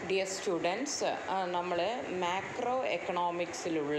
Dear students നമ്മൾ macro എക്കണോമിക്സിലുള്ള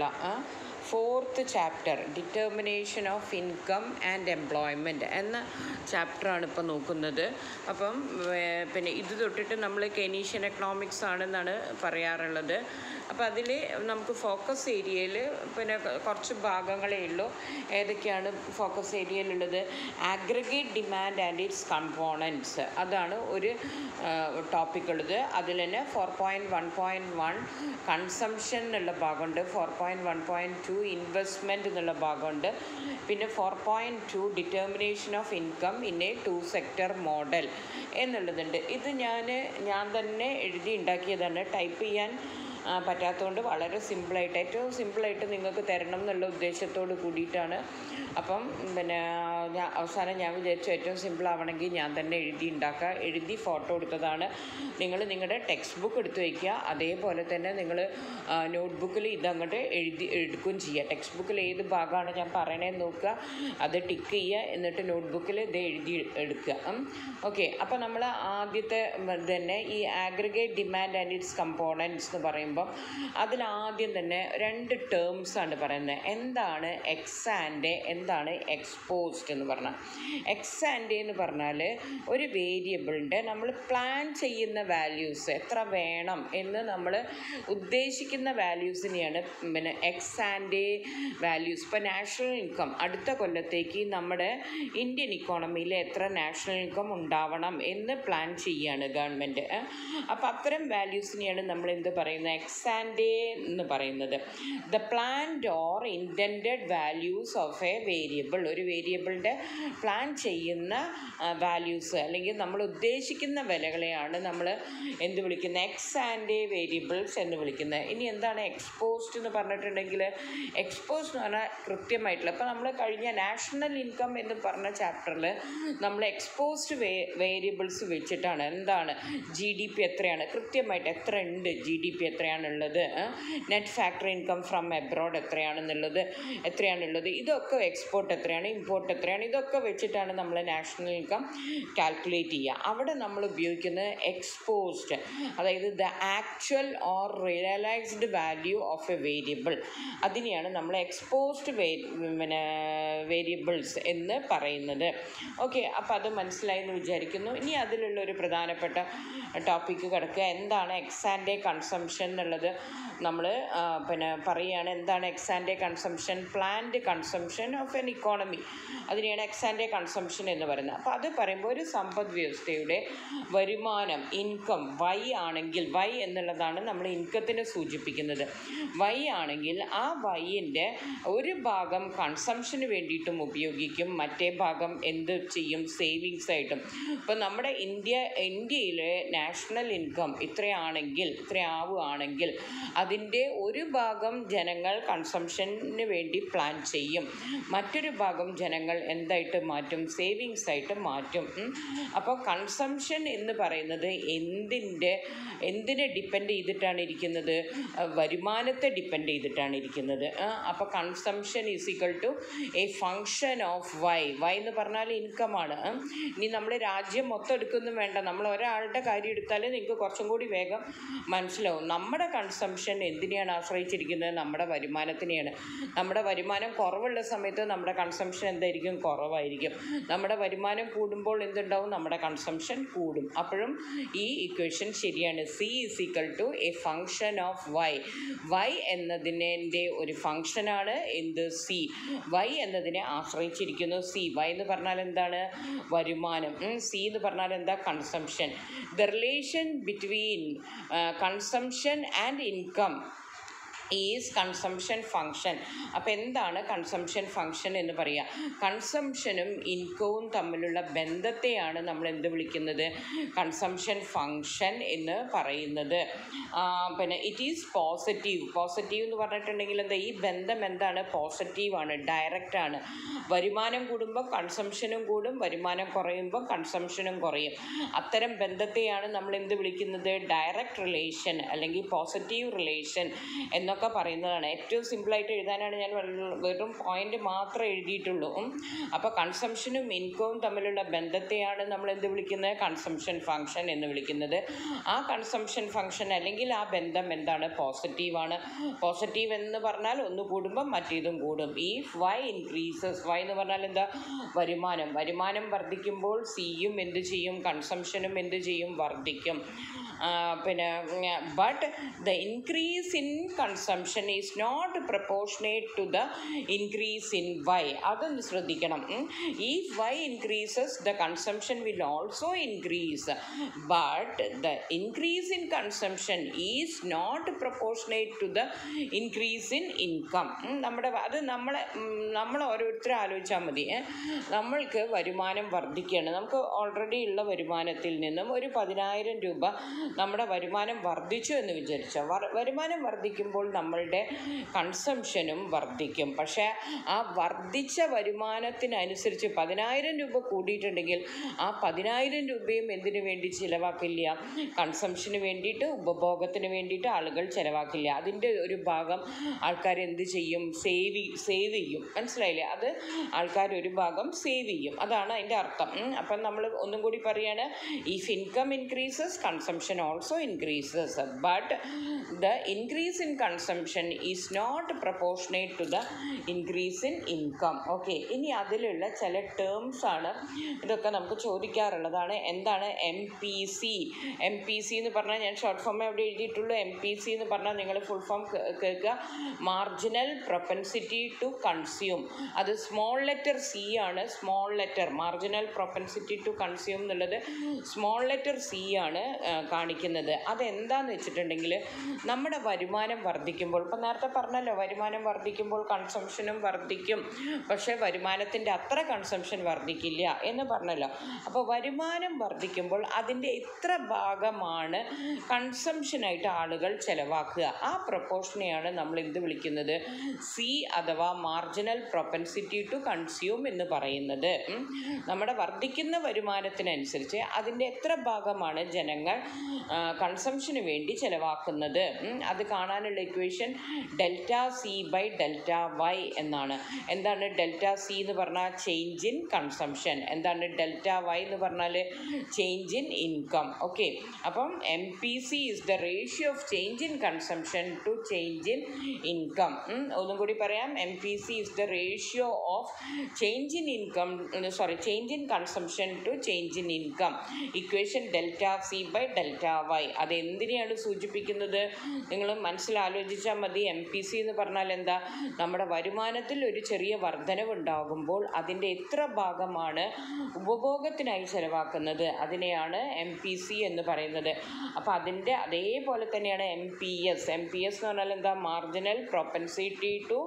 fourth chapter determination of income and employment എന്ന ചാപ്റ്ററാണ് ഇപ്പോൾ നോക്കുന്നത് അപ്പം ഏർ, പിന്നെ ഇത് തൊട്ടിട്ട് നമ്മൾ കെനീഷ്യൻ എക്കണോമിക്സ് ആണെന്നാണ് പറയാറുള്ളത് അപ്പോൾ അതിൽ നമുക്ക് ഫോക്കസ് ഏരിയയിൽ പിന്നെ ക- കുറച്ച് ഭാഗങ്ങളേ ഉള്ളൂ ഏതൊക്കെയാണ് ഫോക്കസ് ഏരിയയിലുള്ളത് aggregate demand and its components അതാണ് ഒരു ടോപ്പിക് ഉള്ളത് അതിൽ തന്നെ four point one point one consumption എന്നുള്ള ഭാഗമുണ്ട് four point one point two investment എന്നുള്ള ഭാഗമുണ്ട് പിന്നെ four point two determination of income in a two sector model എന്നുള്ളതുണ്ട് ഇത് ഞാൻ ഞാൻ തന്നെ എഴുതി ഉണ്ടാക്കിയതാണ് ടൈപ്പ് ചെയ്യാൻ ആ, പറ്റാത്തതുകൊണ്ട് വളരെ സിമ്പിളായിട്ട് ഏറ്റവും സിമ്പിളായിട്ട് നിങ്ങൾക്ക് തരണം എന്നുള്ള ഉദ്ദേശത്തോട് കൂടിയിട്ടാണ് അപ്പം പിന്നെ ഞാൻ അവസാനം ഞാൻ വിചാരിച്ചു ഏറ്റവും സിമ്പിൾ ആവണമെങ്കിൽ ഞാൻ തന്നെ എഴുതി ഉണ്ടാക്കുക എഴുതി ഫോട്ടോ എടുത്തതാണ് നിങ്ങൾ നിങ്ങളുടെ ടെക്സ്റ്റ് ബുക്ക് എടുത്ത് വയ്ക്കുക അതേപോലെ തന്നെ നിങ്ങൾ നോട്ട്ബുക്കിൽ ഇതങ്ങോട്ട് എഴുതി എടുക്കുകയും ചെയ്യുക ടെക്സ്റ്റ് ബുക്കിൽ ഏത് ഭാഗമാണ് ഞാൻ പറയണേന്ന് നോക്കുക അത് ടിക്ക് ചെയ്യുക എന്നിട്ട് നോട്ട്ബുക്കിൽ ഇത് എഴുതി എടുക്കുക ഓക്കെ അപ്പോൾ നമ്മൾ ആദ്യത്തെ ഉം, തന്നെ ഈ aggregate demand and its components എന്ന് പറയുമ്പോൾ അതിലാദ്യം തന്നെ രണ്ട് ടേംസ് ആണ് പറയുന്നത് എന്താണ് എക്സ് ആൻഡ് എന്താണ് എക്സ്പോസ്ഡ് എന്ന് പറഞ്ഞാൽ എക്സ് ആൻഡ് എന്ന് പറഞ്ഞാൽ ഒരു വേരിയബിളിൻ്റെ നമ്മൾ പ്ലാൻ ചെയ്യുന്ന വാല്യൂസ് എത്ര വേണം എന്ന് നമ്മൾ ഉദ്ദേശിക്കുന്ന വാല്യൂസിനെയാണ് പിന്നെ എക്സ് ആൻഡ് വാല്യൂസ് ഇപ്പോൾ നാഷണൽ ഇൻകം അടുത്ത കൊല്ലത്തേക്ക് നമ്മുടെ ഇന്ത്യൻ ഇക്കോണമിയിൽ എത്ര നാഷണൽ ഇൻകം ഉണ്ടാവണം എന്ന് പ്ലാൻ ചെയ്യുകയാണ് ഗവൺമെൻറ് അപ്പോൾ അത്തരം വാല്യൂസിനെയാണ് നമ്മൾ എന്ത് പറയുന്നത് എക്സ് ആൻഡ് എന്ന് പറയുന്നത് the planned or intended values of a variable ഒരു വേരിയബിളിൻ്റെ പ്ലാൻ ചെയ്യുന്ന വാല്യൂസ് അല്ലെങ്കിൽ നമ്മൾ ഉദ്ദേശിക്കുന്ന വിലകളെയാണ് നമ്മൾ എന്ത് വിളിക്കുന്നത് എക്സ് ആൻഡ് വേരിയബിൾസ് എന്ന് വിളിക്കുന്നത് ഇനി എന്താണ് എക്സ്പോസ്ഡ് എന്ന് പറഞ്ഞിട്ടുണ്ടെങ്കിൽ എക്സ്പോസ്ഡ് എന്ന് പറഞ്ഞാൽ കൃത്യമായിട്ടുള്ള ഇപ്പോൾ നമ്മൾ കഴിഞ്ഞ നാഷണൽ ഇൻകം എന്ന് പറഞ്ഞ ചാപ്റ്ററിൽ നമ്മൾ എക്സ്പോസ്ഡ് വേ വേരിയബിൾസ് വെച്ചിട്ടാണ് എന്താണ് ജി ഡി പി എത്രയാണ് കൃത്യമായിട്ട് എത്ര ഉണ്ട് ജി ഡി പി എത്രയാണുള്ളത് net factor income from abroad എത്രയാണെന്നുള്ളത് എത്രയാണുള്ളത് ഇതൊക്കെ എക്സ്പോർട്ട് എത്രയാണ് ഇമ്പോർട്ട് എത്രയാണ് ഇതൊക്കെ വെച്ചിട്ടാണ് നമ്മൾ നാഷണൽ ഇൻകം കാൽക്കുലേറ്റ് ചെയ്യുക അവിടെ നമ്മൾ ഉപയോഗിക്കുന്നത് എക്സ്പോസ്ഡ് അതായത് the actual or realised value of a variable അതിനെയാണ് നമ്മൾ എക്സ്പോസ്ഡ് വേ പിന്നെ വേരിയബിൾസ് എന്ന് പറയുന്നത് ഓക്കെ അപ്പോൾ അത് മനസ്സിലായി എന്ന് വിചാരിക്കുന്നു ഇനി അതിലുള്ള ഒരു പ്രധാനപ്പെട്ട ടോപ്പിക്ക് കിടക്കുക എന്താണ് എക്സാൻഡേ കൺസംഷൻ എന്നുള്ളത് നമ്മൾ പിന്നെ പറയുകയാണ് എന്താണ് ex ante consumption planned consumption of an economy അതിനെയാണ് എക്സാൻഡേ കൺസംഷൻ എന്ന് പറയുന്നത് അപ്പോൾ അത് പറയുമ്പോൾ ഒരു സമ്പദ് വ്യവസ്ഥയുടെ വരുമാനം ഇൻകം വൈ ആണെങ്കിൽ വൈ എന്നുള്ളതാണ് നമ്മൾ ഇൻകത്തിനെ സൂചിപ്പിക്കുന്നത് വൈ ആണെങ്കിൽ ആ വൈൻ്റെ ഒരു ഭാഗം കൺസംഷന് വേണ്ടിയിട്ടും ഉപയോഗിക്കും മറ്റേ ഭാഗം എന്ത് ചെയ്യും സേവിങ്സ് ആയിട്ടും ഇപ്പം നമ്മുടെ ഇന്ത്യ ഇന്ത്യയിലെ നാഷണൽ ഇൻകം ഇത്രയാണെങ്കിൽ ഇത്രയാവുകയാണെങ്കിൽ അതിൻ്റെ ഒരു ഭാഗം ജനങ്ങൾ കൺസംഷന് വേണ്ടി പ്ലാൻ ചെയ്യും മറ്റൊരു ഭാഗം ജനങ്ങൾ എന്തായിട്ട് മാറ്റും സേവിങ്സ് ആയിട്ട് മാറ്റും ഉം. അപ്പോൾ കൺസംഷൻ എന്ന് പറയുന്നത് എന്തിൻ്റെ എന്തിനെ ഡിപ്പെൻഡ് ചെയ്തിട്ടാണ് ഇരിക്കുന്നത് അഹ് വരുമാനത്തെ ഡിപ്പെൻഡ് ചെയ്തിട്ടാണ് ഇരിക്കുന്നത് അപ്പോൾ consumption is equal to a function of Y Y എന്ന് പറഞ്ഞാൽ ഇൻകമാണ് ഇനി നമ്മൾ രാജ്യം മൊത്തം എടുക്കൊന്നും വേണ്ട നമ്മൾ ഒരാളുടെ കാര്യം എടുത്താൽ നിങ്ങൾക്ക് കുറച്ചും കൂടി വേഗം മനസ്സിലാവും നമ്മുടെ കൺസംഷൻ എന്തിനെയാണ് ആശ്രയിച്ചിരിക്കുന്നത് നമ്മുടെ വരുമാനത്തിനെയാണ് നമ്മുടെ വരുമാനം കുറവുള്ള സമയത്ത് നമ്മുടെ കൺസംഷൻ എന്തായിരിക്കും കുറവായിരിക്കും നമ്മുടെ വരുമാനം കൂടുമ്പോൾ എന്തുണ്ടാവും നമ്മുടെ കൺസംഷൻ കൂടും അപ്പോഴും ഈ ഇക്വേഷൻ ശരിയാണ് C is equal to a function of Y Y എന്നതിൻ്റെ ഒരു ഫങ്ഷനാണ് എന്ത് സി വൈ എന്നതിനെ ആശ്രയിച്ചിരിക്കുന്നു സി വൈ എന്ന് പറഞ്ഞാൽ എന്താണ് വരുമാനം സി എന്ന് പറഞ്ഞാൽ എന്താ consumption the relation between consumption and income is consumption function അപ്പോൾ എന്താണ് കൺസംഷൻ ഫങ്ഷൻ എന്ന് പറയുക കൺസംഷനും ഇൻകവും തമ്മിലുള്ള ബന്ധത്തെയാണ് നമ്മൾ എന്ത് വിളിക്കുന്നത് കൺസംഷൻ ഫങ്ഷൻ എന്ന് പറയുന്നത് ആ, പിന്നെ ഇറ്റ് ഈസ് പോസിറ്റീവ് പോസിറ്റീവ് എന്ന് പറഞ്ഞിട്ടുണ്ടെങ്കിൽ എന്താ ഈ ബന്ധം എന്താണ് പോസിറ്റീവാണ് ഡയറക്റ്റ് ആണ് വരുമാനം കൂടുമ്പോൾ കൺസംഷനും കൂടും വരുമാനം കുറയുമ്പോൾ കൺസംഷനും കുറയും അത്തരം ബന്ധത്തെയാണ് നമ്മൾ എന്ത് വിളിക്കുന്നത് ഡയറക്റ്റ് റിലേഷൻ അല്ലെങ്കിൽ പോസിറ്റീവ് റിലേഷൻ എന്നൊക്കെ എന്നൊക്കെ പറയുന്നതാണ് ഏറ്റവും സിമ്പിളായിട്ട് എഴുതാനാണ് ഞാൻ വെള്ള- വെറും പോയിന്റ് മാത്രമേ എഴുതിയിട്ടുള്ളൂ അപ്പോൾ കൺസംഷനും ഇൻകവും തമ്മിലുള്ള ബന്ധത്തെയാണ് നമ്മൾ എന്ത് വിളിക്കുന്നത് കൺസംഷൻ ഫങ്ഷൻ എന്ന് വിളിക്കുന്നത് ആ കൺസംഷൻ ഫങ്ഷൻ അല്ലെങ്കിൽ ആ ബന്ധം എന്താണ് പോസിറ്റീവാണ് പോസിറ്റീവ് എന്ന് പറഞ്ഞാൽ ഒന്ന് കൂടുമ്പം മറ്റേതും കൂടും ഈ വൈ ഇൻക്രീസസ് വൈ എന്ന് പറഞ്ഞാൽ എന്താ വരുമാനം വരുമാനം വർദ്ധിക്കുമ്പോൾ സിയും എന്ത് ചെയ്യും കൺസംഷനും എന്ത് ചെയ്യും വർദ്ധിക്കും ആ, പിന്നെ but the increase in consumption is not proportionate to the increase in Y അതൊന്ന് ശ്രദ്ധിക്കണം ഈ Y increases the consumption will also increase but the increase in consumption is not proportionate to the increase in income നമ്മുടെ അത് നമ്മളെ ഉം, നമ്മൾ ഓരോരുത്തരും ആലോചിച്ചാൽ മതി ഏ. നമ്മൾക്ക് വരുമാനം വർദ്ധിക്കുകയാണ് നമുക്ക് ഓൾറെഡി ഉള്ള വരുമാനത്തിൽ നിന്നും ഒരു പതിനായിരം രൂപ നമ്മുടെ വരുമാനം വർദ്ധിച്ചു എന്ന് വിചാരിച്ചോ വർ- വരുമാനം വർദ്ധിക്കുമ്പോൾ നമ്മളുടെ കൺസംഷനും വർദ്ധിക്കും പക്ഷേ ആ വർദ്ധിച്ച വരുമാനത്തിനനുസരിച്ച് പതിനായിരം രൂപ കൂടിയിട്ടുണ്ടെങ്കിൽ ആ പതിനായിരം രൂപയും എന്തിനു വേണ്ടി ചിലവാക്കില്ല കൺസംഷന് വേണ്ടിയിട്ട് ഉപഭോഗത്തിന് വേണ്ടിയിട്ട് ആളുകൾ ചിലവാക്കില്ല അതിൻ്റെ ഒരു ഭാഗം ആൾക്കാർ എന്ത് ചെയ്യും സേവ് സേവ് ചെയ്യും മനസ്സിലായില്ലേ അത് ആൾക്കാർ ഒരു ഭാഗം സേവ് ചെയ്യും അതാണ് അതിൻ്റെ അർത്ഥം ഉം. അപ്പം നമ്മൾ ഒന്നും കൂടി പറയാണ് if income increases consumption also increases but the increase in consumption is not proportionate to the increase in income okay ഇനി അതിലുള്ള ചില ടേംസ് ആണ് ഇതൊക്കെ നമുക്ക് ചോദിക്കാറുള്ളതാണ് എന്താണ് M P C M P C എന്ന് പറഞ്ഞാൽ ഞാൻ ഷോർട്ട് ഫോമേ അവിടെ എഴുതിയിട്ടുള്ളൂ എം പി സി എന്ന് പറഞ്ഞാൽ നിങ്ങൾ ഫുൾ ഫോം കേൾക്കുക മാർജിനൽ പ്രൊപ്പൻസിറ്റി ടു കൺസ്യൂം അത് സ്മോൾ ലെറ്റർ സി ആണ് small letter marginal propensity to consume എന്നുള്ളത് സ്മോൾ ലെറ്റർ സി ആണ് ആ, കാണിക്കുന്നത് അതെന്താന്ന് വെച്ചിട്ടുണ്ടെങ്കിൽ നമ്മുടെ വരുമാനം വർദ്ധിക്കുമ്പോൾ ഇപ്പം നേരത്തെ പറഞ്ഞല്ലോ വരുമാനം വർദ്ധിക്കുമ്പോൾ കൺസംഷനും വർദ്ധിക്കും പക്ഷേ വരുമാനത്തിൻ്റെ അത്ര കൺസംഷൻ വർദ്ധിക്കില്ല എന്ന് പറഞ്ഞല്ലോ അപ്പോൾ വരുമാനം വർദ്ധിക്കുമ്പോൾ അതിൻ്റെ എത്ര ഭാഗമാണ് കൺസംഷനായിട്ട് ആളുകൾ ചിലവാക്കുക ആ പ്രൊപ്പോർഷനെയാണ് നമ്മൾ എന്ത് വിളിക്കുന്നത് സി അഥവാ മാർജിനൽ പ്രൊപ്പൻസിറ്റി ടു കൺസ്യൂം എന്ന് പറയുന്നത് ഉം. നമ്മുടെ വർദ്ധിക്കുന്ന വരുമാനത്തിനനുസരിച്ച് അതിൻ്റെ എത്ര ഭാഗമാണ് ജനങ്ങൾ കൺസംഷന് വേണ്ടി ചിലവാക്കുന്നത് ഉം. അത് കാണാനുള്ള equation delta C by delta Y എന്നാണ് എന്താണ് ഡെൽറ്റ സി എന്ന് പറഞ്ഞാൽ ചേഞ്ച് ഇൻ കൺസംഷൻ എന്താണ് ഡെൽറ്റ വൈ എന്ന് പറഞ്ഞാൽ ചേഞ്ച് ഇൻ ഇൻകം ഓക്കെ അപ്പം M P C is the ratio of change in consumption to change in income ഒന്നും കൂടി പറയാം M P C is the ratio of change in income sorry change in consumption to change in income equation delta C by delta Y അത് എന്തിനെയാണ് സൂചിപ്പിക്കുന്നത് നിങ്ങൾ മനസ്സിലാലോചിച്ചാൽ മതി M P C എന്ന് പറഞ്ഞാൽ എന്താ നമ്മുടെ വരുമാനത്തിൽ ഒരു ചെറിയ വർധനവുണ്ടാകുമ്പോൾ അതിൻ്റെ എത്ര ഭാഗമാണ് ഉപഭോഗത്തിനായി ചെലവാക്കുന്നത് അതിനെയാണ് എം പി സി എന്ന് പറയുന്നത് അപ്പോൾ അതിൻ്റെ അതേപോലെ തന്നെയാണ് M P S M P S എന്ന് പറഞ്ഞാൽ എന്താ മാർജിനൽ പ്രൊപ്പൻസിറ്റി ടു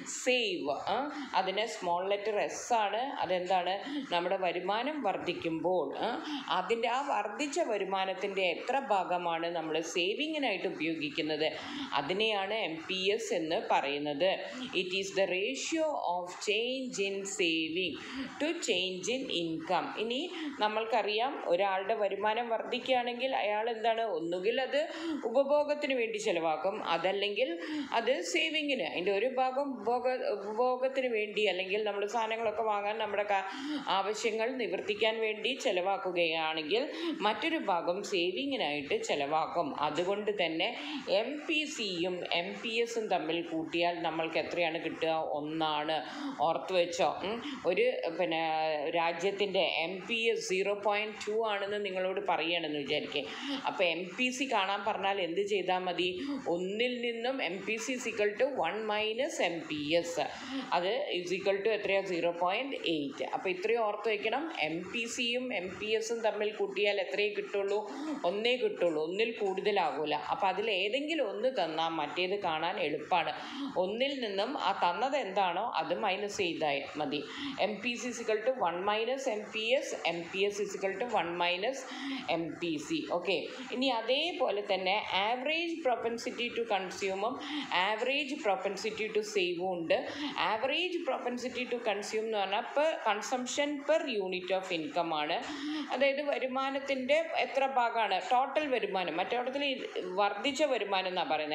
സേവ് അതിന് സ്മോൾ ലെറ്റർ എസ് ആണ് അതെന്താണ് നമ്മുടെ വരുമാനം വർദ്ധിക്കുമ്പോൾ ആ, അതിൻ്റെ ആ വർദ്ധിച്ച വരുമാനത്തിൻ്റെ എത്ര ഭാഗമാണ് നമ്മൾ സേവിങ്ങിനായിട്ട് ഉപയോഗിക്കുന്നത് അതിനെയാണ് എം പി എസ് എന്ന് പറയുന്നത് it is the ratio of change in saving to change in income ഇനി നമ്മൾക്കറിയാം ഒരാളുടെ വരുമാനം വർദ്ധിക്കുകയാണെങ്കിൽ അയാൾ എന്താണ് ഒന്നുകിൽ അത് ഉപഭോഗത്തിന് വേണ്ടി ചിലവാക്കും അതല്ലെങ്കിൽ അത് സേവിങ്ങിന് അതിൻ്റെ ഒരു ഭാഗം ഉപഭോഗ ഉപഭോഗത്തിന് വേണ്ടി അല്ലെങ്കിൽ നമ്മൾ സാധനങ്ങളൊക്കെ വാങ്ങാൻ നമ്മുടെ ക- ആവശ്യങ്ങൾ നിവർത്തിക്കാൻ വേണ്ടി ചിലവാക്കുകയാണെങ്കിൽ മറ്റൊരു ഭാഗം സേവിങ്ങിനായിട്ട് ചിലവാക്കും അതുകൊണ്ട് തന്നെ എം പി സിയും എം പി എസും തമ്മിൽ കൂട്ടിയാൽ നമ്മൾക്ക് എത്രയാണ് കിട്ടുക ഒന്നാണ് ഓർത്ത് വെച്ചോ ഉം. ഒരു പിന്നെ രാജ്യത്തിൻ്റെ M P S zero point two ആണെന്ന് നിങ്ങളോട് പറയുകയാണെന്ന് വിചാരിക്കുക അപ്പോൾ എം പി സി കാണാൻ പറഞ്ഞാൽ എന്ത് ചെയ്താൽ മതി ഒന്നിൽ നിന്നും M P C equal to one minus M P S അത് ഇസിക്വൽ ടു എത്രയാണ് സീറോ പോയിൻറ്റ് എയ്റ്റ് അപ്പോൾ ഇത്രയും ഓർത്ത് വയ്ക്കണം എം പി സിയും എം പി എസും തമ്മിൽ കൂട്ടിയാൽ എത്രയേ കിട്ടുള്ളൂ ഒന്നേ കിട്ടുള്ളൂ ഒന്നിൽ കൂടുതലാകൂല അപ്പോൾ അതിൽ ഏതെങ്കിലും ഒന്ന് തന്നാൽ മറ്റേത് കാണാൻ എളുപ്പമാണ് ഒന്നിൽ നിന്നും ആ തന്നത് എന്താണോ അത് മൈനസ് ചെയ്താൽ മതി M P C equal to one minus M P S M P S is equal to one minus M P C okay ഇനി അതേപോലെ തന്നെ ആവറേജ് പ്രൊപ്പൻസിറ്റി ടു കൺസ്യൂമും ആവറേജ് പ്രൊപ്പൻസിറ്റി ടു സേവും ഉണ്ട് ആവറേജ് പ്രൊപ്പൻസിറ്റി ടു കൺസ്യൂം എന്ന് പറഞ്ഞാൽ per consumption per unit of income ആണ് അതായത് വരുമാനത്തിൻ്റെ എത്ര ഭാഗമാണ് ടോട്ടൽ വരുമാനം മറ്റോടത്തിൽ വർദ്ധിച്ച വരുമാനം എന്നാണ് പറയുന്നത്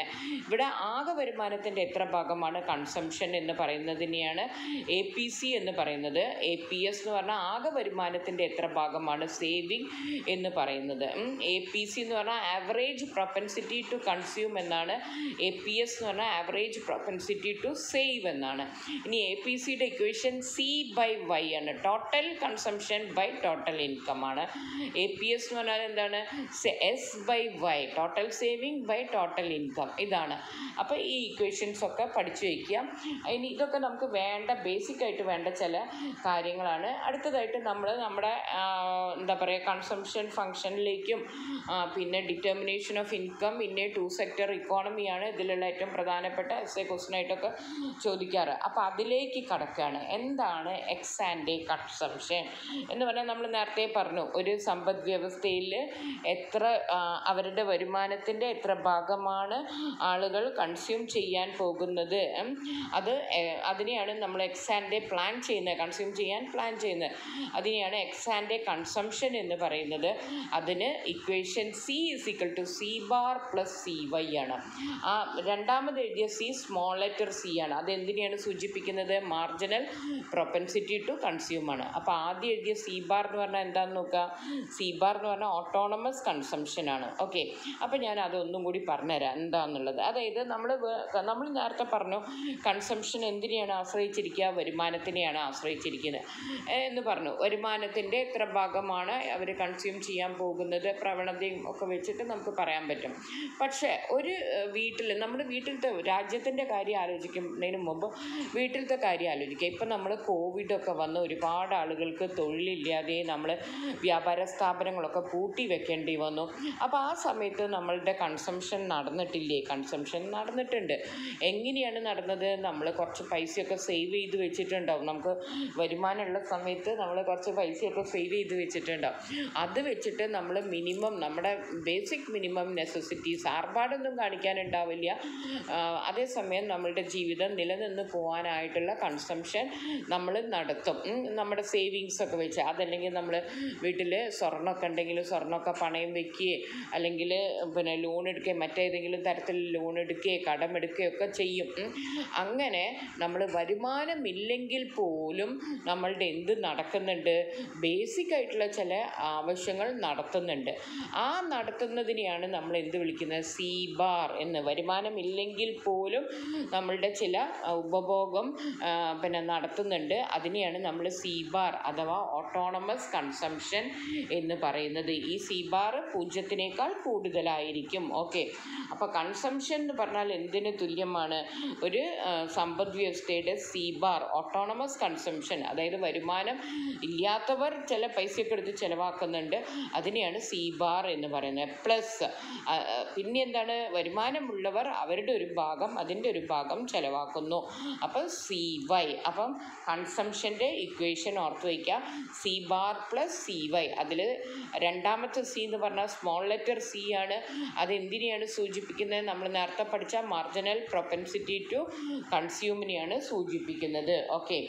ഇവിടെ ആകെ വരുമാനത്തിൻ്റെ എത്ര ഭാഗമാണ് കൺസംഷൻ എന്ന് പറയുന്നതിനെയാണ് എ പി സി എന്ന് പറയുന്നത് എ പി എസ് എന്ന് പറഞ്ഞാൽ ആകെ വരുമാനത്തിൻ്റെ എത്ര ഭാഗമാണ് സേവിങ് എന്ന് പറയുന്നത് എ പി സി എന്ന് പറഞ്ഞാൽ ആവറേജ് പ്രൊപ്പൻസിറ്റി ടു കൺസ്യൂം എന്നാണ് എ പി എസ് എന്ന് പറഞ്ഞാൽ ആവറേജ് പ്രൊപ്പൻസിറ്റി ടു സേവ് എന്നാണ് ഇനി എ പി സിയുടെ ഇക്വേഷൻ സി ബൈ വൈ ആണ് total consumption by total income ആണ് എ പി എസ് എന്ന് പറഞ്ഞാൽ എന്താണ് S by Y total saving by total income ഇതാണ് അപ്പോൾ ഈ ഇക്വേഷൻസ് ഒക്കെ പഠിച്ചു വയ്ക്കുക ഇനി ഇതൊക്കെ നമുക്ക് വേണ്ട ബേസിക് ആയിട്ട് വേണ്ട ചില കാര്യങ്ങളാണ് അടുത്തതായിട്ട് നമ്മൾ നമ്മുടെ ആ, എന്താ പറയുക കൺസംഷൻ ഫങ്ഷനിലേക്കും പിന്നെ determination of income in a two sector ഇക്കോണമിയാണ് ഇതിലുള്ള ഏറ്റവും പ്രധാനപ്പെട്ട എസ് എ ക്വസ്റ്റൻ ആയിട്ടൊക്കെ ചോദിക്കാറ് അപ്പോൾ അതിലേക്ക് കടക്കുകയാണ് എന്താണ് എക്സ് ആൻഡ് എ കൺസംഷൻ എന്ന് പറഞ്ഞാൽ നമ്മൾ നേരത്തെ പറഞ്ഞു ഒരു സമ്പദ് വ്യവസ്ഥയിൽ എത്ര ആ, അവരുടെ വരുമാനത്തിൻ്റെ എത്ര ഭാഗമാണ് ആളുകൾ കൺസ്യൂം ചെയ്യാൻ പോകുന്നത് ഉം. അത് എ- അതിനെയാണ് നമ്മൾ എക്സ് ആൻഡ് എ പ്ലാൻ ചെയ്യുന്നത് കൺസ്യൂം ചെയ്യാൻ പ്ലാൻ ചെയ്യുന്നത് അതിനെയാണ് എക്സ് ആൻഡ് എ കൺസംഷൻ എന്ന് പറയുന്നത് അതിന് equation C is equal to C bar plus C Y ആണ് ആ രണ്ടാമത് എഴുതിയ സി സ്മോൾ ലെറ്റർ സി ആണ് അത് എന്തിനെയാണ് സൂചിപ്പിക്കുന്നത് മാർജിനൽ പ്രൊപ്പൻസിറ്റി ടു കൺസ്യൂം ആണ് അപ്പോൾ ആദ്യം എഴുതിയ സി ബാർ എന്ന് പറഞ്ഞാൽ എന്താണെന്ന് നോക്കുക സി ബാർ എന്ന് പറഞ്ഞാൽ ഓട്ടോണമസ് കൺസംഷൻ ആണ് ഓക്കെ അപ്പോൾ ഞാൻ അതൊന്നും കൂടി പറഞ്ഞുതരാം എന്താണെന്നുള്ളത് അതായത് നമ്മൾ നമ്മൾ നേരത്തെ പറഞ്ഞു കൺസംഷൻ എന്തിനെയാണ് ആശ്രയിച്ചിരിക്കുക വരുമാനത്തിനെയാണ് ആശ്രയിച്ചിരിക്കുന്നത് ഏ, എന്ന് പറഞ്ഞു വരുമാനത്തിൻ്റെ എത്ര ഭാഗമാണ് അവർ കൺസ്യൂം ചെയ്യാൻ പോകുന്നത് പ്രവണതയും ഒക്കെ വെച്ചിട്ട് നമുക്ക് പറയാൻ പറ്റും പക്ഷേ ഒരു വീട്ടിൽ നമ്മുടെ വീട്ടിലത്തെ രാജ്യത്തിൻ്റെ കാര്യം ആലോചിക്കുന്നതിന് മുമ്പ് വീട്ടിലത്തെ കാര്യം ആലോചിക്കുക ഇപ്പം നമ്മൾ കോവിഡൊക്കെ വന്ന് ഒരുപാട് ആളുകൾക്ക് തൊഴിലില്ലാതെ നമ്മൾ വ്യാപാര സ്ഥാപനങ്ങളൊക്കെ പൂട്ടി വെക്കേണ്ടി വന്നു അപ്പോൾ ആ സമയത്ത് നമ്മളുടെ കൺസംഷൻ നടന്നിട്ടില്ലേ കൺസംഷൻ നടന്നിട്ടുണ്ട് എങ്ങനെയാണ് നടന്നത് നമ്മൾ കുറച്ച് പൈസയൊക്കെ സേവ് ചെയ്ത് വെച്ചിട്ടുണ്ടാവും നമുക്ക് വരുമാനമുള്ള സമയത്ത് നമ്മൾ കുറച്ച് പൈസയൊക്കെ സേവ് ചെയ്ത് വെച്ചിട്ടുണ്ടാവും അത് വെച്ചിട്ട് നമ്മൾ മിനിമം നമ്മുടെ ബേസിക് മിനിമം നെസസിറ്റീസ് ആർഭാടൊന്നും കാണിക്കാനുണ്ടാവില്ല ആ, അതേസമയം നമ്മളുടെ ജീവിതം നിലനിന്ന് പോകാനായിട്ടുള്ള കൺസംഷൻ നമ്മൾ നടത്തും ഉം, നമ്മുടെ സേവിങ്സ് ഒക്കെ വെച്ച് അതല്ലെങ്കിൽ നമ്മൾ വീട്ടിൽ സ്വർണ്ണമൊക്കെ ഉണ്ടെങ്കിൽ സ്വർണ്ണമൊക്കെ പണയം വെക്കുകയോ അല്ലെങ്കിൽ പിന്നെ ലോൺ എടുക്കുകയോ മറ്റേതെങ്കിലും തരത്തിൽ ലോൺ എടുക്കുകയോ കടമെടുക്കുകയോ ഒക്കെ ചെയ്യും ഉം. അങ്ങനെ നമ്മൾ വരുമാനമില്ലെങ്കിൽ പോലും നമ്മളുടെ എന്ത് നടക്കുന്നുണ്ട് ബേസിക് ആയിട്ടുള്ള ചില ആവശ്യങ്ങൾ നടത്തുന്നുണ്ട് ആ നടത്തുന്നതിനെയാണ് നമ്മൾ എന്ത് വിളിക്കുന്നത് സി ബാർ എന്ന് വരുമാനമില്ലെങ്കിൽ പോലും നമ്മളുടെ ചില ആ, ഉപഭോഗം ആ, പിന്നെ നടത്തുന്നുണ്ട് അതിനെയാണ് നമ്മൾ സി ബാർ അഥവാ ഓട്ടോണമസ് കൺസംഷൻ എന്ന് പറയുന്നത് ഈ സി ബാർ പൂജ്യത്തിനേക്കാൾ കൂടുതലായിരിക്കും ഓക്കെ അപ്പോൾ കൺസംഷൻ എന്ന് പറഞ്ഞാൽ എന്തിന് തുല്യമാണ് ഒരു ആ, സമ്പദ് വ്യവസ്ഥയുടെ സി ബാർ ഓട്ടോണമസ് കൺസംഷൻ അതായത് വരുമാനം ഇല്ലാത്തവർ ചില പൈസയൊക്കെ എടുത്ത് ചിലവാക്കുന്നുണ്ട് അതിനെയാണ് സി ബാർ എന്ന് പറയുന്നത് പ്ലസ് പിന്നെ എന്താണ് വരുമാനമുള്ളവർ അവരുടെ ഒരു ഭാഗം അതിൻ്റെ ഒരു ഭാഗം ചിലവാക്കുന്നു അപ്പം സി വൈ അപ്പം കൺസംഷൻ്റെ ഇക്വേഷൻ ഓർത്ത് വയ്ക്കുക C bar plus C Y അതിൽ രണ്ടാമത്തെ സി എന്ന് പറഞ്ഞാൽ സ്മോൾ ലെറ്റർ സി ആണ് അത് എന്തിനെയാണ് സൂചിപ്പിക്കുന്നത് നമ്മൾ നേരത്തെ പഠിച്ച മാർജിനൽ പ്രൊപ്പൻസിറ്റി ടു കൺസ്യൂമിനെയാണ് സൂചിപ്പിക്കുന്നത് ഓക്കെ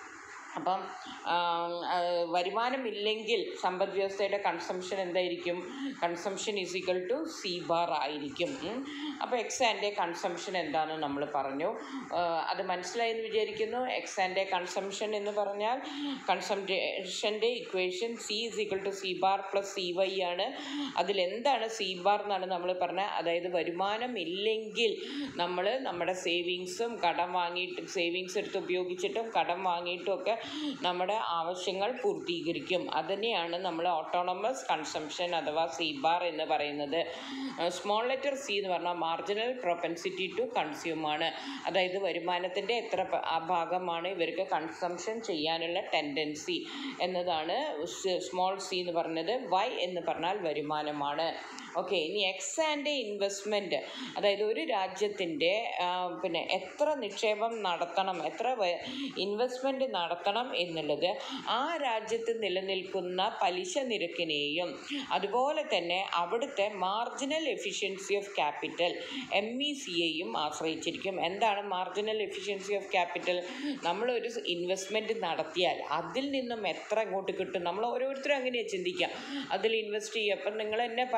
അപ്പം ആം, ആ, വരുമാനമില്ലെങ്കിൽ സമ്പദ് വ്യവസ്ഥയുടെ കൺസംഷൻ എന്തായിരിക്കും consumption is equal to C bar ആയിരിക്കും ഉം. അപ്പോൾ എക്സ് ആൻഡ് കൺസംഷൻ എന്താണെന്ന് നമ്മൾ പറഞ്ഞു ആ, അത് മനസ്സിലായെന്ന് വിചാരിക്കുന്നു എക്സ് ആൻഡ് കൺസംഷൻ എന്ന് പറഞ്ഞാൽ കൺസംഷൻ്റെ equation C is equal to C bar plus C Y ആണ് അതിലെന്താണ് സി ബാർ എന്നാണ് നമ്മൾ പറഞ്ഞത് അതായത് വരുമാനം ഇല്ലെങ്കിൽ നമ്മൾ നമ്മുടെ സേവിങ്സും കടം വാങ്ങിയിട്ട് സേവിങ്സ് എടുത്ത് ഉപയോഗിച്ചിട്ടും കടം വാങ്ങിയിട്ടും ഒക്കെ നമ്മുടെ ആവശ്യങ്ങൾ പൂർത്തീകരിക്കും അതിനെയാണ് നമ്മൾ ഓട്ടോണമസ് കൺസംഷൻ അഥവാ സി ബാർ എന്ന് പറയുന്നത് സ്മോൾ ലെറ്റർ സി എന്ന് പറഞ്ഞാൽ മാർജിനൽ പ്രൊപ്പൻസിറ്റി ടു കൺസ്യൂം ആണ് അതായത് വരുമാനത്തിൻ്റെ എത്ര പ- ആ ഭാഗമാണ് ഇവർക്ക് കൺസംഷൻ ചെയ്യാനുള്ള ടെൻഡൻസി എന്നതാണ് സ്മോൾ സി എന്ന് പറഞ്ഞത് വൈ എന്ന് പറഞ്ഞാൽ വരുമാനമാണ് ഓക്കെ ഇനി എക്സ് ആൻഡ് ഇൻവെസ്റ്റ്മെൻറ്റ് അതായത് ഒരു രാജ്യത്തിൻ്റെ പിന്നെ എത്ര നിക്ഷേപം നടത്തണം എത്ര ഇൻവെസ്റ്റ്മെൻറ്റ് നടത്തണം എന്നുള്ളത് ആ രാജ്യത്ത് നിലനിൽക്കുന്ന പലിശ നിരക്കിനെയും അതുപോലെ തന്നെ അവിടുത്തെ marginal efficiency of capital M E സിയെയും ആശ്രയിച്ചിരിക്കും എന്താണ് മാർജിനൽ എഫിഷ്യൻസി ഓഫ് ക്യാപിറ്റൽ നമ്മളൊരു ഇൻവെസ്റ്റ്മെൻറ്റ് നടത്തിയാൽ അതിൽ നിന്നും എത്ര ഇങ്ങോട്ട് കിട്ടും നമ്മൾ ഓരോരുത്തരും അങ്ങനെയാണ് ചിന്തിക്കുക അതിൽ ഇൻവെസ്റ്റ് ചെയ്യുക അപ്പം നിങ്ങൾ തന്നെ പലരും പല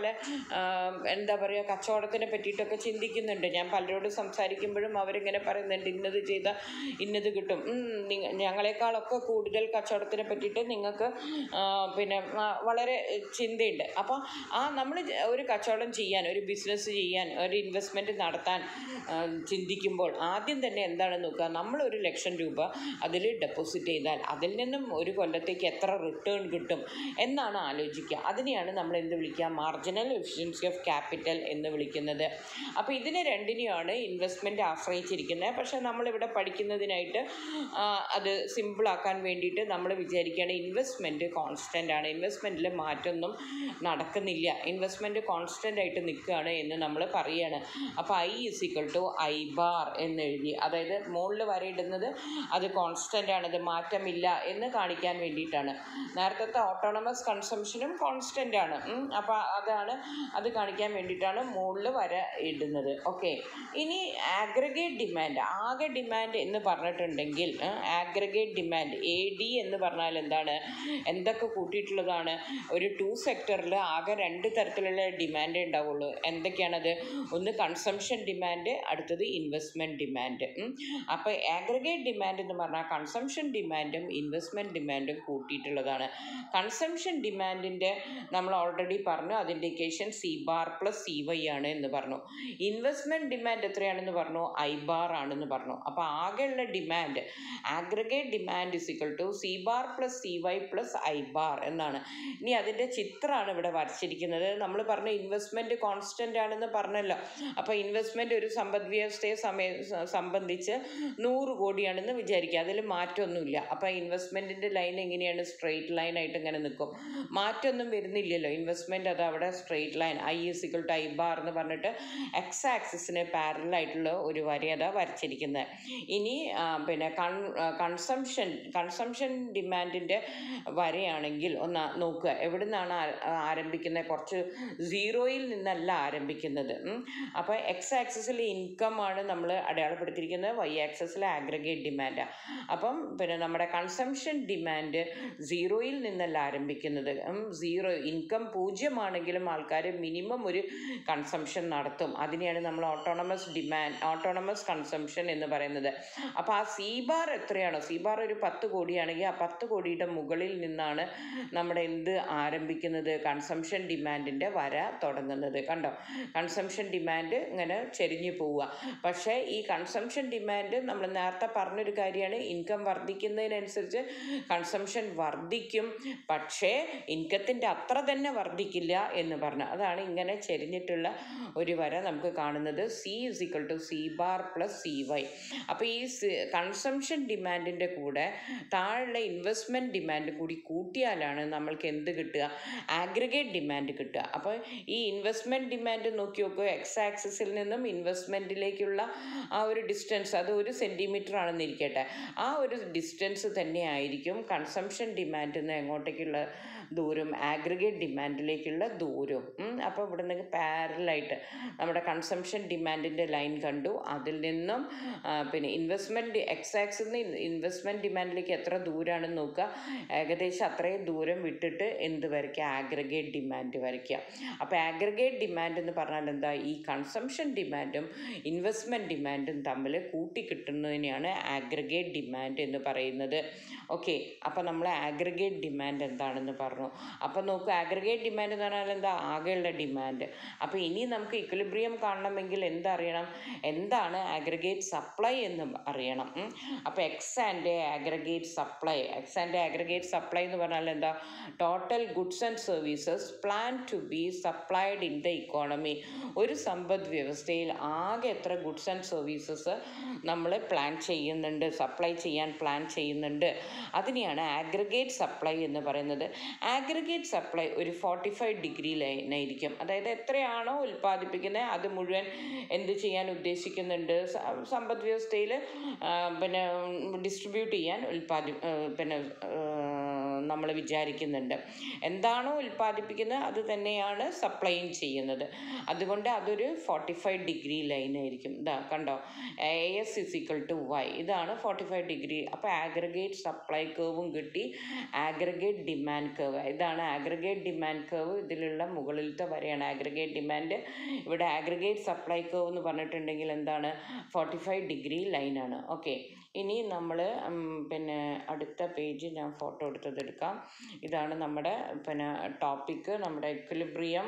പല ആ, എന്താ പറയുക കച്ചവടത്തിനെ പറ്റിയിട്ടൊക്കെ ചിന്തിക്കുന്നുണ്ട് ഞാൻ പലരോടും സംസാരിക്കുമ്പോഴും അവരിങ്ങനെ പറയുന്നുണ്ട് ഇന്നത് ചെയ്താൽ ഇന്നത് കിട്ടും ഉം, നിങ്ങ ഞങ്ങളെക്കാളൊക്കെ കൂടുതൽ കച്ചവടത്തിനെ പറ്റിയിട്ട് നിങ്ങൾക്ക് ആ, പിന്നെ ആ, വളരെ ചിന്തയുണ്ട് അപ്പോൾ ആ നമ്മൾ ഒരു കച്ചവടം ചെയ്യാൻ ഒരു ബിസിനസ് ചെയ്യാൻ ഒരു ഇൻവെസ്റ്റ്മെൻറ്റ് നടത്താൻ ആ, ചിന്തിക്കുമ്പോൾ ആദ്യം തന്നെ എന്താണ് നോക്കുക നമ്മൾ ഒരു ലക്ഷം രൂപ അതിൽ ഡെപ്പോസിറ്റ് ചെയ്താൽ അതിൽ നിന്നും ഒരു കൊല്ലത്തേക്ക് എത്ര റിട്ടേൺ കിട്ടും എന്നാണ് ആലോചിക്കുക അതിനെയാണ് നമ്മൾ എന്ത് വിളിക്കുക മാർജിനൽ എഫിഷ്യൻസി ഓഫ് ക്യാപിറ്റൽ എന്ന് വിളിക്കുന്നത് അപ്പോൾ ഇതിനെ രണ്ടിനെയാണ് ഇൻവെസ്റ്റ്മെൻറ്റ് ആശ്രയിച്ചിരിക്കുന്നത് പക്ഷേ നമ്മളിവിടെ പഠിക്കുന്നതിനായിട്ട് ആ, അത് സിമ്പിളാക്കാൻ വേണ്ടിയിട്ട് നമ്മൾ വിചാരിക്കുകയാണ് ഇൻവെസ്റ്റ്മെൻറ്റ് കോൺസ്റ്റൻ്റ് ആണ് ഇൻവെസ്റ്റ്മെൻറ്റിൽ മാറ്റമൊന്നും നടക്കുന്നില്ല ഇൻവെസ്റ്റ്മെൻറ്റ് കോൺസ്റ്റൻ്റ് ആയിട്ട് നിൽക്കുകയാണ് എന്ന് നമ്മൾ പറയുകയാണ് അപ്പോൾ I is equal to I bar എന്ന് എഴുതി അതായത് മുകളിൽ വരയിടുന്നത് അത് കോൺസ്റ്റൻ്റ് ആണ് അത് മാറ്റമില്ല എന്ന് കാണിക്കാൻ വേണ്ടിയിട്ടാണ് നേരത്തെ ഓട്ടോണമസ് കൺസംഷനും കോൺസ്റ്റൻ്റ് ആണ് അപ്പോൾ അതാണ് അത് കാണിക്കാൻ വേണ്ടിയിട്ടാണ് മുകളിൽ വര ഇടുന്നത് ഓക്കെ ഇനി ആഗ്രഗേറ്റ് ഡിമാൻഡ് ആകെ ഡിമാൻഡ് എന്ന് പറഞ്ഞിട്ടുണ്ടെങ്കിൽ ആഗ്രഗേറ്റ് ഡിമാൻഡ് എ ഡി എന്ന് പറഞ്ഞാൽ എന്താണ് എന്തൊക്കെ കൂട്ടിയിട്ടുള്ളതാണ് ഒരു ടു സെക്ടറിൽ ആകെ രണ്ട് തരത്തിലുള്ള ഡിമാൻഡേ ഉണ്ടാവുള്ളൂ എന്തൊക്കെയാണത് ഒന്ന് കൺസംഷൻ ഡിമാൻഡ് അടുത്തത് ഇൻവെസ്റ്റ്മെൻറ്റ് ഡിമാൻഡ് അപ്പോൾ ആഗ്രഗേറ്റ് ഡിമാൻഡ് എന്ന് പറഞ്ഞാൽ കൺസംഷൻ ഡിമാൻഡും ഇൻവെസ്റ്റ്മെൻറ്റ് ഡിമാൻഡും കൂട്ടിയിട്ടുള്ളതാണ് കൺസംഷൻ ഡിമാൻഡിൻ്റെ നമ്മൾ ഓൾറെഡി പറഞ്ഞു അതിൻ്റെ equation C bar plus C Y ആണ് എന്ന് പറഞ്ഞു ഇൻവെസ്റ്റ്മെൻറ്റ് ഡിമാൻഡ് എത്രയാണെന്ന് പറഞ്ഞു ഐ ബാർ ആണെന്ന് പറഞ്ഞു അപ്പോൾ ആകെയുള്ള demand aggregate demand is equal to C bar plus C Y plus I bar എന്നാണ് ഇനി അതിൻ്റെ ചിത്രമാണ് ഇവിടെ വരച്ചിരിക്കുന്നത് നമ്മൾ പറഞ്ഞു ഇൻവെസ്റ്റ്മെൻറ്റ് കോൺസ്റ്റൻ്റ് ആണെന്ന് പറഞ്ഞല്ലോ അപ്പോൾ ഇൻവെസ്റ്റ്മെൻറ്റ് ഒരു സമ്പദ് വ്യവസ്ഥയെ സമയ സ- സംബന്ധിച്ച് നൂറ് കോടിയാണെന്ന് വിചാരിക്കുക അതിൽ മാറ്റമൊന്നുമില്ല അപ്പോൾ ഇൻവെസ്റ്റ്മെൻറ്റിൻ്റെ ലൈൻ എങ്ങനെയാണ് സ്ട്രെയിറ്റ് ലൈൻ ആയിട്ട് ഇങ്ങനെ നിൽക്കും മാറ്റമൊന്നും വരുന്നില്ലല്ലോ ഇൻവെസ്റ്റ്മെൻറ്റ് അത് അവിടെ straight line I is equal to I bar എന്ന് പറഞ്ഞിട്ട് എക്സ് ആക്സിസിന് പാരലായിട്ടുള്ള ഒരു വരി അതാ വരച്ചിരിക്കുന്നത് ഇനി ആ, പിന്നെ കൺ കൺസംഷൻ കൺസംഷൻ ഡിമാൻഡിൻ്റെ വരയാണെങ്കിൽ ഒന്ന് നോക്കുക എവിടെ നിന്നാണ് ആരംഭിക്കുന്നത് കുറച്ച് സീറോയിൽ നിന്നല്ല ആരംഭിക്കുന്നത് അപ്പോൾ എക്സ് ആക്സിസിൽ ഇൻകം ആണ് നമ്മൾ അടയാളപ്പെടുത്തിയിരിക്കുന്നത് വൈ ആക്സിസിൽ ആഗ്രഗേറ്റ് ഡിമാൻഡാണ് അപ്പം പിന്നെ നമ്മുടെ കൺസംഷൻ ഡിമാൻഡ് സീറോയിൽ നിന്നല്ല ആരംഭിക്കുന്നത് സീറോ ഇൻകം പൂജ്യമാണെങ്കിലും ആൾക്കാർ മിനിമം ഒരു കൺസംഷൻ നടത്തും അതിനെയാണ് നമ്മൾ ഓട്ടോണമസ് ഡിമാൻഡ് ഓട്ടോണമസ് കൺസംഷൻ എന്ന് പറയുന്നത് അപ്പോൾ ആ സി ബാർ എത്രയാണോ സി ബാർ ഒരു പത്ത് കോടിയാണെങ്കിൽ ആ പത്ത് കോടിയുടെ മുകളിൽ നിന്നാണ് നമ്മുടെ എന്ത് ആരംഭിക്കുന്നത് കൺസംഷൻ ഡിമാൻഡിൻ്റെ വര തുടങ്ങുന്നത് കണ്ടോ കൺസംഷൻ ഡിമാൻഡ് ഇങ്ങനെ ചെരിഞ്ഞു പോവുക പക്ഷേ ഈ കൺസംഷൻ ഡിമാൻഡ് നമ്മൾ നേരത്തെ പറഞ്ഞൊരു കാര്യമാണ് ഇൻകം വർദ്ധിക്കുന്നതിനനുസരിച്ച് കൺസംഷൻ വർദ്ധിക്കും പക്ഷേ ഇൻകത്തിൻ്റെ അത്ര തന്നെ വർദ്ധിക്കില്ല എന്ന് പറഞ്ഞു അതാണ് ഇങ്ങനെ ചെരിഞ്ഞിട്ടുള്ള ഒരു വര നമുക്ക് കാണുന്നത് C is equal to C bar plus C Y അപ്പോൾ ഈ കൺസംഷൻ ഡിമാൻഡിൻ്റെ കൂടെ താഴെ ഇൻവെസ്റ്റ്മെൻറ്റ് ഡിമാൻഡ് കൂടി കൂട്ടിയാലാണ് നമ്മൾക്ക് എന്ത് കിട്ടുക ആഗ്രിഗേറ്റ് ഡിമാൻഡ് കിട്ടുക അപ്പോൾ ഈ ഇൻവെസ്റ്റ്മെൻറ്റ് ഡിമാൻഡ് നോക്കി നോക്കുക എക്സ് ആക്സിസിൽ നിന്നും ഇൻവെസ്റ്റ്മെൻറ്റിലേക്കുള്ള ആ ഒരു ഡിസ്റ്റൻസ് അത് ഒരു സെൻറ്റിമീറ്റർ ആണെന്ന് ഇരിക്കട്ടെ ആ ഒരു ഡിസ്റ്റൻസ് തന്നെയായിരിക്കും കൺസംഷൻ ഡിമാൻഡിൽ നിന്ന് എങ്ങോട്ടേക്കുള്ള ദൂരം ആഗ്രിഗേറ്റ് ഡിമാൻഡിലേക്കുള്ള ദൂരം അപ്പോൾ ഇവിടെ നിന്ന് പാരലായിട്ട് നമ്മുടെ കൺസംഷൻ ഡിമാൻഡിൻ്റെ ലൈൻ കണ്ടു അതിൽ നിന്നും ആ, പിന്നെ ഇൻവെസ്റ്റ്മെൻറ്റ് എക്സ് ആക്സിൽ നിന്ന് ഇൻവെസ്റ്റ്മെൻറ്റ് ഡിമാൻഡിലേക്ക് എത്ര ദൂരമാണെന്ന് നോക്കുക ഏകദേശം അത്രയും ദൂരം വിട്ടിട്ട് എന്ത് വരയ്ക്കുക ആഗ്രഗേറ്റ് ഡിമാൻഡ് വരയ്ക്കുക അപ്പോൾ ആഗ്രഗേറ്റ് ഡിമാൻഡ് എന്ന് പറഞ്ഞാൽ എന്താ ഈ കൺസംഷൻ ഡിമാൻഡും ഇൻവെസ്റ്റ്മെൻറ്റ് ഡിമാൻഡും തമ്മിൽ കൂട്ടിക്കിട്ടുന്നതിനെയാണ് ആഗ്രഗേറ്റ് ഡിമാൻഡ് എന്ന് പറയുന്നത് ഓക്കെ അപ്പോൾ നമ്മൾ ആഗ്രഗേറ്റ് ഡിമാൻഡ് എന്താണെന്ന് പറഞ്ഞു അപ്പോൾ നോക്കുക ആഗ്രഗേറ്റ് ഡിമാൻഡ് എന്ന് പറഞ്ഞാൽ എന്താ ആകെയുള്ള ഡിമാൻഡ് അപ്പോൾ ഇനി നമുക്ക് ഇക്വിലിബ്രിയം കാണണമെങ്കിൽ എന്തറിയണം എന്താണ് ആഗ്രഗേറ്റ് സപ്ലൈ എന്ന് അറിയണം ഉം. അപ്പോൾ ex ante aggregate supply ex ante aggregate supply എന്ന് പറഞ്ഞാൽ എന്താ total goods and services plan to be supplied in the economy ഒരു സമ്പദ് വ്യവസ്ഥയിൽ ആകെ എത്ര ഗുഡ്സ് ആൻഡ് സർവീസസ് നമ്മൾ പ്ലാൻ ചെയ്യുന്നുണ്ട് സപ്ലൈ ചെയ്യാൻ പ്ലാൻ ചെയ്യുന്നുണ്ട് അതിനെയാണ് ആഗ്രഗേറ്റ് സപ്ലൈ എന്ന് പറയുന്നത് ആഗ്രഗേറ്റ് സപ്ലൈ ഒരു ഫോർട്ടി ഫൈവ് ഡിഗ്രി ലൈനായിരിക്കും അതായത് എത്രയാണോ ഉൽപ്പാദിപ്പിക്കുന്നത് അത് മുഴുവൻ എന്ത് ചെയ്യാൻ ഉദ്ദേശിക്കുന്നുണ്ട് സ- സമ്പദ് വ്യവസ്ഥയിൽ പിന്നെ ഡിസ്ട്രിബ്യൂട്ട് ചെയ്യാൻ ഉൽപ്പാദി ആ, പിന്നെ ആ, നമ്മൾ വിചാരിക്കുന്നുണ്ട് എന്താണോ ഉൽപ്പാദിപ്പിക്കുന്നത് അത് തന്നെയാണ് സപ്ലൈയും ചെയ്യുന്നത് അതുകൊണ്ട് അതൊരു ഫോർട്ടി ഫൈവ് ഡിഗ്രി ലൈൻ ആയിരിക്കും ഇതാ കണ്ടോ A S is equal to Y ഇതാണ് ഫോർട്ടി ഫൈവ് ഡിഗ്രി അപ്പോൾ ആഗ്രഗേറ്റ് സപ്ലൈ കേവും കിട്ടി ആഗ്രഗേറ്റ് ഡിമാൻഡ് കേവ് ഇതാണ് ആഗ്രഗേറ്റ് ഡിമാൻഡ് കേവ് ഇതിലുള്ള മുകളിലത്തെ വരെയാണ് ആഗ്രഗേറ്റ് ഡിമാൻഡ് ഇവിടെ ആഗ്രഗേറ്റ് സപ്ലൈ കേവ് എന്ന് പറഞ്ഞിട്ടുണ്ടെങ്കിൽ എന്താണ് ഫോർട്ടി ഫൈവ് ഡിഗ്രി ലൈനാണ് ഓക്കെ ഇനി നമ്മൾ പിന്നെ അടുത്ത പേജ് ഞാൻ ഫോട്ടോ എടുത്തത് എടുക്കാം ഇതാണ് നമ്മുടെ പിന്നെ ടോപ്പിക്ക് നമ്മുടെ equilibrium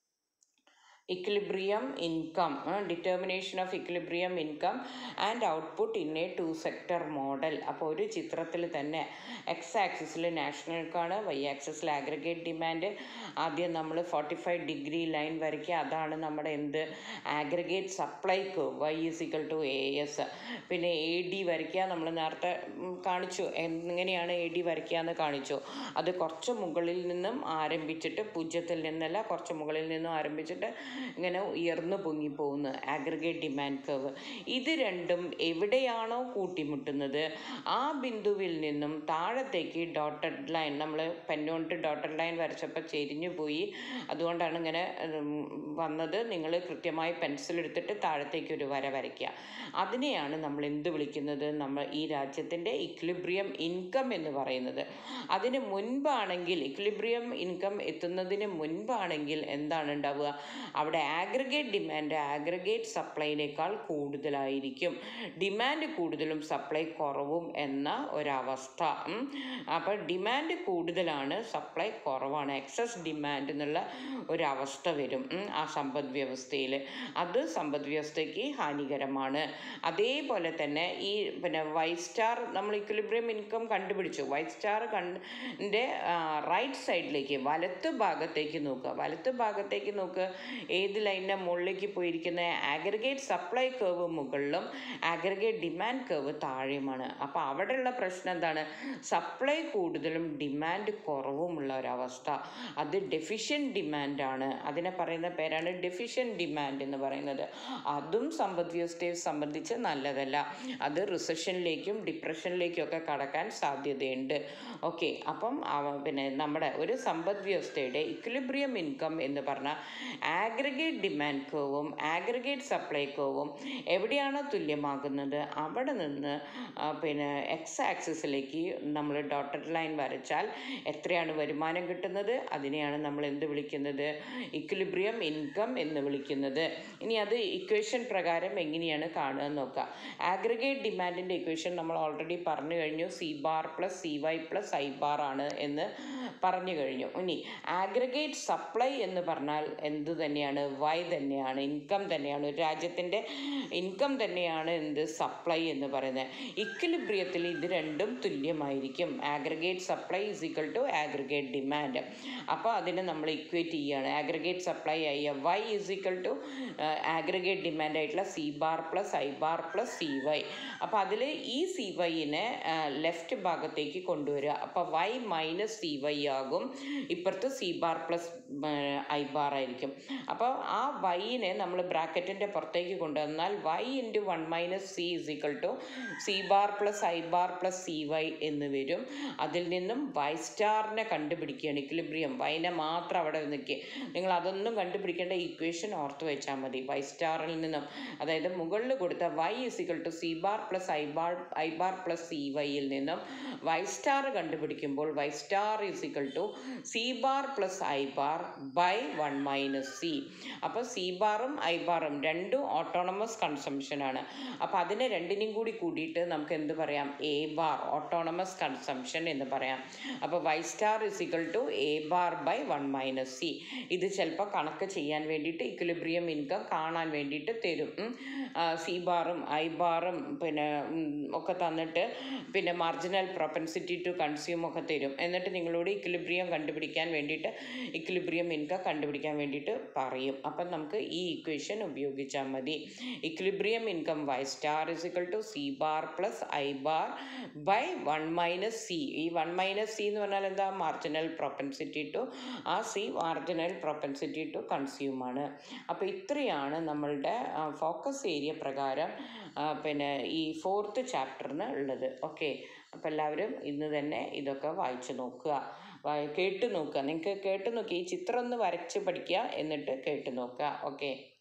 equilibrium income uh, determination of equilibrium income and output in a two sector model അപ്പോൾ ഒരു ചിത്രത്തിൽ തന്നെ എക്സ് ആക്സിസിൽ നാഷണൽക്കാണ് വൈ ആക്സിസിൽ ആഗ്രഗേറ്റ് ഡിമാൻഡ് ആദ്യം നമ്മൾ ഫോർട്ടി ഫൈവ് ഡിഗ്രി ലൈൻ വരയ്ക്കുക അതാണ് നമ്മുടെ എന്ത് ആഗ്രഗേറ്റ് സപ്ലൈക്ക് Y is equal to A S പിന്നെ എ ഡി വരയ്ക്കുക നമ്മൾ നേരത്തെ ഉം, കാണിച്ചു എങ്ങനെയാണ് എ ഡി വരയ്ക്കുക എന്ന് കാണിച്ചു അത് കുറച്ച് മുകളിൽ നിന്നും ആരംഭിച്ചിട്ട് പൂജ്യത്തിൽ നിന്നല്ല കുറച്ച് മുകളിൽ നിന്നും ആരംഭിച്ചിട്ട് ഇങ്ങനെ ഉയർന്നു പൊങ്ങിപ്പോകുന്നു ആഗ്രഗേറ്റ് ഡിമാൻഡ് കർവ് ഇത് രണ്ടും എവിടെയാണോ കൂട്ടിമുട്ടുന്നത് ആ ബിന്ദുവിൽ നിന്നും താഴത്തേക്ക് ഡോട്ടഡ് ലൈൻ നമ്മൾ പെന്നുകൊണ്ട് ഡോട്ടഡ് ലൈൻ വരച്ചപ്പോൾ ചെരിഞ്ഞു പോയി അതുകൊണ്ടാണ് ഇങ്ങനെ ഉം, വന്നത് നിങ്ങൾ കൃത്യമായി പെൻസിൽ എടുത്തിട്ട് താഴത്തേക്ക് ഒരു വര വരയ്ക്കുക അതിനെയാണ് നമ്മൾ എന്ത് വിളിക്കുന്നത് നമ്മൾ ഈ രാജ്യത്തിൻ്റെ ഇക്വിലിബ്രിയം ഇൻകം എന്ന് പറയുന്നത് അതിന് മുൻപാണെങ്കിൽ ഇക്വിലിബ്രിയം ഇൻകം എത്തുന്നതിന് മുൻപാണെങ്കിൽ എന്താണ് ഉണ്ടാവുക അവിടെ ആഗ്രഗേറ്റ് ഡിമാൻഡ് ആഗ്രഗേറ്റ് സപ്ലൈനേക്കാൾ കൂടുതലായിരിക്കും ഡിമാൻഡ് കൂടുതലും സപ്ലൈ കുറവും എന്ന ഒരവസ്ഥ ഉം. അപ്പോൾ ഡിമാൻഡ് കൂടുതലാണ് സപ്ലൈ കുറവാണ് എക്സസ് ഡിമാൻഡ് എന്നുള്ള ഒരവസ്ഥ വരും ഉം, ആ സമ്പദ് വ്യവസ്ഥയിൽ അത് സമ്പദ് വ്യവസ്ഥയ്ക്ക് ഹാനികരമാണ് അതേപോലെ തന്നെ ഈ പിന്നെ വൈറ്റ് സ്റ്റാർ നമ്മൾ ഇക്വിലിബ്രിയം ഇൻകം കണ്ടുപിടിച്ചു വൈറ്റ് സ്റ്റാർ കണ്ടിൻ്റെ റൈറ്റ് സൈഡിലേക്ക് വലത്ത് ഭാഗത്തേക്ക് നോക്കുക വലത്ത് ഭാഗത്തേക്ക് നോക്കുക ഏത് ലൈനിൻ്റെ മുകളിലേക്ക് പോയിരിക്കുന്ന ആഗ്രഗേറ്റ് സപ്ലൈ കേവ് മുകളിലും ആഗ്രഗേറ്റ് ഡിമാൻഡ് കേവ് താഴെയുമാണ് അപ്പോൾ അവിടെയുള്ള പ്രശ്നം എന്താണ് സപ്ലൈ കൂടുതലും ഡിമാൻഡ് കുറവുമുള്ള ഒരവസ്ഥ അത് ഡെഫിഷ്യൻ ഡിമാൻഡാണ് അതിനെ പറയുന്ന പേരാണ് ഡെഫിഷ്യൻ ഡിമാൻഡ് എന്ന് പറയുന്നത് അതും സമ്പദ് വ്യവസ്ഥയെ സംബന്ധിച്ച് നല്ലതല്ല അത് റിസഷനിലേക്കും ഡിപ്രഷനിലേക്കും ഒക്കെ കടക്കാൻ സാധ്യതയുണ്ട് ഓക്കെ അപ്പം അവ- പിന്നെ നമ്മുടെ ഒരു സമ്പദ് വ്യവസ്ഥയുടെ ഇക്വിലിബ്രിയം ഇൻകം എന്ന് പറഞ്ഞാൽ ആഗ്രഗേറ്റ് ഡിമാൻഡ് കേവും ആഗ്രഗേറ്റ് സപ്ലൈ കേവും എവിടെയാണോ തുല്യമാകുന്നത് അവിടെ നിന്ന് ആ, പിന്നെ എക്സ് ആക്സിസിലേക്ക് നമ്മൾ ഡോട്ടഡ് ലൈൻ വരച്ചാൽ എത്രയാണ് വരുമാനം കിട്ടുന്നത് അതിനെയാണ് നമ്മൾ എന്ത് വിളിക്കുന്നത് ഇക്വിലിബ്രിയം ഇൻകം എന്ന് വിളിക്കുന്നത് ഇനി അത് ഇക്വേഷൻ പ്രകാരം എങ്ങനെയാണ് കാണുക എന്ന് നോക്കുക ആഗ്രഗേറ്റ് ഡിമാൻഡിൻ്റെ ഇക്വേഷൻ നമ്മൾ ഓൾറെഡി പറഞ്ഞു കഴിഞ്ഞു C bar plus C Y plus I bar ആണ് എന്ന് പറഞ്ഞു കഴിഞ്ഞു ഇനി ആഗ്രഗേറ്റ് സപ്ലൈ എന്ന് പറഞ്ഞാൽ എന്ത് തന്നെയാണ് വൈ തന്നെയാണ് ഇൻകം തന്നെയാണ് ഒരു രാജ്യത്തിൻ്റെ ഇൻകം തന്നെയാണ് എന്ത് സപ്ലൈ എന്ന് പറയുന്നത് ഇക്വിലിബ്രിയത്തിൽ ഇത് രണ്ടും തുല്യമായിരിക്കും aggregate supply is equal to aggregate demand അപ്പോൾ അതിനെ നമ്മൾ ഇക്വേറ്റ് ചെയ്യുകയാണ് ആഗ്രഗേറ്റ് സപ്ലൈ ആയ Y is equal to aggregate demand ആയിട്ടുള്ള C bar plus I bar plus C Y അപ്പോൾ അതിൽ ഈ സി വൈനെ ലെഫ്റ്റ് ഭാഗത്തേക്ക് കൊണ്ടുവരിക അപ്പോൾ വൈ മൈനസ് സി വൈ ആകും ഇപ്പുറത്ത് C bar plus I bar ആയിരിക്കും അപ്പോൾ ആ വൈനെ നമ്മൾ ബ്രാക്കറ്റിൻ്റെ പുറത്തേക്ക് കൊണ്ടുവന്നാൽ Y into one minus C is equal to C bar plus I bar plus C Y എന്ന് വരും അതിൽ നിന്നും വൈ സ്റ്റാറിനെ കണ്ടുപിടിക്കുകയാണ് ഇക്വിലിബ്രിയം വൈനെ മാത്രം അവിടെ നിൽക്കുക നിങ്ങൾ അതൊന്നും കണ്ടുപിടിക്കേണ്ട ഇക്വേഷൻ ഓർത്ത് വെച്ചാൽ മതി വൈ സ്റ്റാറിൽ നിന്നും അതായത് മുകളിൽ കൊടുത്ത Y is equal to C bar plus I bar I bar plus C വൈയിൽ നിന്നും വൈ സ്റ്റാർ കണ്ടുപിടിക്കുമ്പോൾ Y star is equal to C bar plus I bar by one minus C അപ്പോൾ സി ബാറും ഐ ബാറും രണ്ടും ഓട്ടോണമസ് കൺസംഷനാണ് അപ്പോൾ അതിനെ രണ്ടിനെയും കൂടി കൂടിയിട്ട് നമുക്ക് എന്ത് പറയാം എ ബാർ ഓട്ടോണമസ് കൺസംഷൻ എന്ന് പറയാം അപ്പോൾ Y star is equal to A bar by one minus C ഇത് ചിലപ്പോൾ കണക്ക് ചെയ്യാൻ വേണ്ടിയിട്ട് ഇക്വിലിബ്രിയം ഇൻകം കാണാൻ വേണ്ടിയിട്ട് തരും ഉം. ആ, സി ബാറും ഐ ബാറും പിന്നെ ഉം, ഒക്കെ തന്നിട്ട് പിന്നെ മാർജിനൽ പ്രൊപ്പൻസിറ്റി ടു കൺസ്യൂം ഒക്കെ തരും എന്നിട്ട് നിങ്ങളോട് ഇക്വിലിബ്രിയം കണ്ടുപിടിക്കാൻ വേണ്ടിയിട്ട് ഇക്വിലിബ്രിയം ഇൻകം കണ്ടുപിടിക്കാൻ വേണ്ടിയിട്ട് പറയും അപ്പം നമുക്ക് ഈ ഇക്വേഷൻ ഉപയോഗിച്ചാൽ മതി equilibrium income Y star is equal to C bar plus I bar by one minus C ഈ വൺ മൈനസ് സി എന്ന് പറഞ്ഞാൽ എന്താ മാർജിനൽ പ്രൊപ്പൻസിറ്റി ടു ആ C marginal propensity to consume ആണ് അപ്പോൾ ഇത്രയാണ് നമ്മളുടെ ഫോക്കസ് ഏരിയ പ്രകാരം ആ, പിന്നെ ഈ ഫോർത്ത് ചാപ്റ്ററിന് ഉള്ളത് ഓക്കെ അപ്പോൾ എല്ലാവരും ഇന്ന് തന്നെ ഇതൊക്കെ വായിച്ചു നോക്കുക വായി കേട്ട് നോക്കുക നിങ്ങൾക്ക് കേട്ട് നോക്കി ഈ ചിത്രം ഒന്ന് വരച്ച് പഠിക്കുക എന്നിട്ട് കേട്ട് നോക്കുക ഓക്കെ